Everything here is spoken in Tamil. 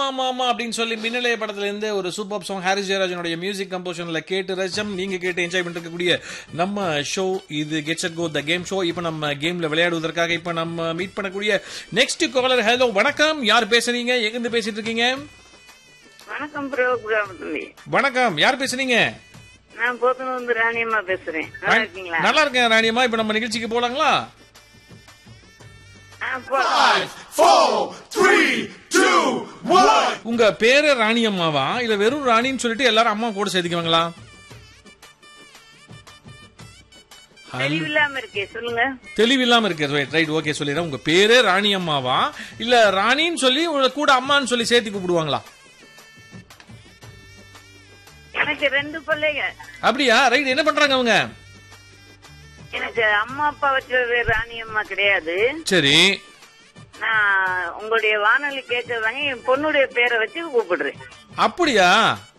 மாமா அப்படின்னு சொல்லி மின்னலைய படத்துல இருந்து ஒரு சூப்பர் சாங் ஹாரிஸ் ஜெயராஜனுடைய மியூசிக் கம்போஷன்ல கேட்டு ரசம் நீங்க கேட்டு என்ஜாய் பண்ணிட்டு இருக்கக்கூடிய நம்ம ஷோ இது gets go the game show இப்போ நம்ம கேம்ல விளையாடுவதற்காக இப்போ நம்ம மீட் பண்ணக்கூடிய நெக்ஸ்ட் காலர் ஹலோ வணக்கம் யார் பேசுறீங்க எங்கிருந்து பேசிட்டு இருக்கீங்க வணக்கம் ப்ரோக்ராம் தம்பி வணக்கம் யார் பேசுறீங்க நான் போத்தனூர் வந்து ராணியம்மா பேசுறேன் நல்லா இருக்கீங்களா நல்லா இருக்கேன் ராணியம்மா இப்போ நம்ம நிகழ்ச்சிக்கு போலாங்களா ஆ, போலாம். four, three, two, one. உங்க பேரு ராணியம்மாவா இல்ல வெறும் ராணின்னு சொல்லிட்டு எல்லாரும் அம்மா கூட சேர்த்துக்குவாங்களா தெளிவில்லாம இருக்கே சொல்லுங்க தெளிவில்லாம இருக்கு ரைட் ரைட் ஓகே சொல்லிடுறேன் உங்க பேரு ராணி அம்மாவா இல்ல ராணின்னு சொல்லி உங்களை கூட அம்மான்னு சொல்லி சேர்த்து கூப்பிடுவாங்களா எனக்கு ரெண்டு பிள்ளைங்க அப்படியா ரைட் என்ன பண்றாங்க அவங்க எனக்கு அம்மா அப்பா வச்சது ராணியம்மா கிடையாது சரி நான் உங்களுடைய வானொலி கேட்டதாங்க என் பொண்ணுடைய பேரை வச்சு கூப்பிடுறேன் அப்படியா